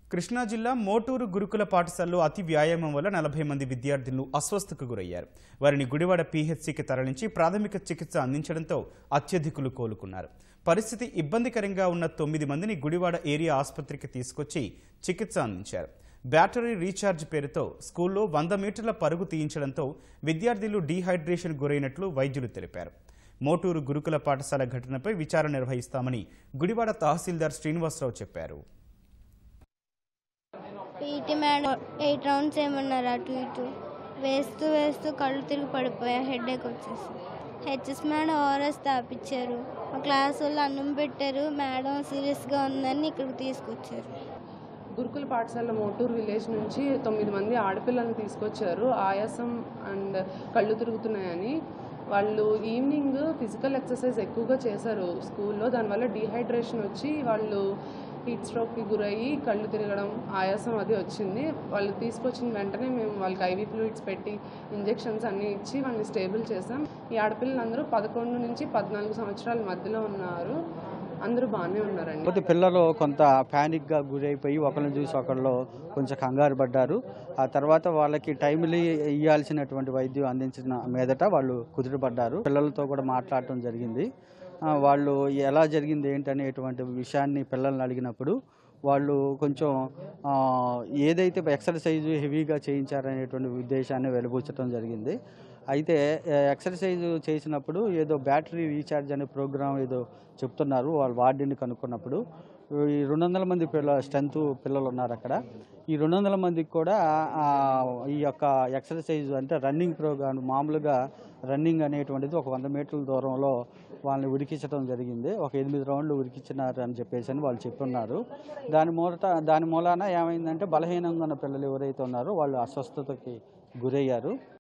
కృష్ణా జిల్లా మోటూరు గురుకుల పాఠశాలలో అతి వ్యాయామం వల్ల నలభై మంది విద్యార్థులు అస్వస్థకు గురయ్యారు వారిని గుడివాడ పీహెచ్సికి తరలించి ప్రాథమిక చికిత్స అందించడంతో అత్యధికులు కోలుకున్నారు పరిస్థితి ఇబ్బందికరంగా ఉన్న తొమ్మిది మందిని గుడివాడ ఏరియా ఆసుపత్రికి తీసుకొచ్చి చికిత్స అందించారు బ్యాటరీ రీఛార్జ్ పేరుతో స్కూల్లో వంద మీటర్ల పరుగు తీయించడంతో విద్యార్థులు డీహైడ్రేషన్ గురైనట్లు వైద్యులు తెలిపారు మోటూరు గురుకుల పాఠశాల ఘటనపై విచారణ నిర్వహిస్తామని గుడివాడ తహసీల్దార్ శ్రీనివాసరావు చెప్పారు పీటీ మేడం ఎయిట్ రౌండ్స్ ఏమన్నారు అటు ఇటు వేస్తూ వేస్తూ కళ్ళు తిరిగి పడిపోయా హెడేక్ వచ్చేసి హెచ్ఎస్ మేడం ఓఆర్ఎస్ తాపించారు మా క్లాస్ వాళ్ళు అన్నం పెట్టారు మేడం సీరియస్గా ఉందని ఇక్కడికి తీసుకొచ్చారు గురుకుల పాఠశాల మోటూరు విలేజ్ నుంచి తొమ్మిది మంది ఆడపిల్లల్ని తీసుకొచ్చారు ఆయాసం అండ్ కళ్ళు తిరుగుతున్నాయని వాళ్ళు ఈవినింగ్ ఫిజికల్ ఎక్సర్సైజ్ ఎక్కువగా చేశారు స్కూల్లో దానివల్ల డీహైడ్రేషన్ వచ్చి వాళ్ళు హీట్ స్ట్రోక్కి గురయ్యి కళ్ళు తిరగడం ఆయాసం అది వచ్చింది వాళ్ళు తీసుకొచ్చిన వెంటనే మేము వాళ్ళకి ఐవీ ఫ్లూయిడ్స్ పెట్టి ఇంజెక్షన్స్ అన్నీ ఇచ్చి వాళ్ళని స్టేబుల్ చేసాం ఈ ఆడపిల్లలందరూ పదకొండు నుంచి పద్నాలుగు సంవత్సరాల మధ్యలో ఉన్నారు అందరూ బాగానే ఉన్నారండి కాకపోతే పిల్లలు కొంత ప్యానిక్గా గురైపోయి ఒకరిని చూసి ఒకళ్ళు కొంచెం కంగారు పడ్డారు ఆ తర్వాత వాళ్ళకి టైంలీ ఇవ్వాల్సినటువంటి వైద్యం అందించిన మీదట వాళ్ళు కుదుటపడ్డారు పిల్లలతో కూడా మాట్లాడటం జరిగింది ఆ, వాళ్ళు ఎలా జరిగింది ఏంటనేటువంటి విషయాన్ని పిల్లల్ని అడిగినప్పుడు వాళ్ళు కొంచెం ఆ, ఏదైతే ఎక్సర్సైజ్ హెవీగా చేయించారనేటువంటి ఉద్దేశాన్ని వెలుబుచ్చడం జరిగింది అయితే ఏ, ఎక్సర్సైజ్ చేసినప్పుడు ఏదో బ్యాటరీ రీఛార్జ్ అనే ప్రోగ్రామ్ ఏదో చెప్తున్నారు వాళ్ళు వార్డుని కనుక్కున్నప్పుడు ఈ రెండు వందల మంది పిల్ల స్ట్రెంత్ పిల్లలు ఉన్నారు అక్కడ ఈ రెండు వందల మందికి కూడా ఆ, ఈ యొక్క ఎక్సర్సైజ్ అంటే రన్నింగ్ ప్రోగ్రామ్ మామూలుగా రన్నింగ్ అనేటువంటిది ఒక వంద మీటర్ల దూరంలో వాళ్ళని ఉరికించడం జరిగింది ఒక ఎనిమిది రౌండ్లు ఉరికించినారు అని చెప్పేసి అని వాళ్ళు చెప్పున్నారు దాని మూలట దాని మూలాన ఏమైందంటే బలహీనంగా ఉన్న పిల్లలు ఎవరైతే ఉన్నారో వాళ్ళు అస్వస్థతకి గురయ్యారు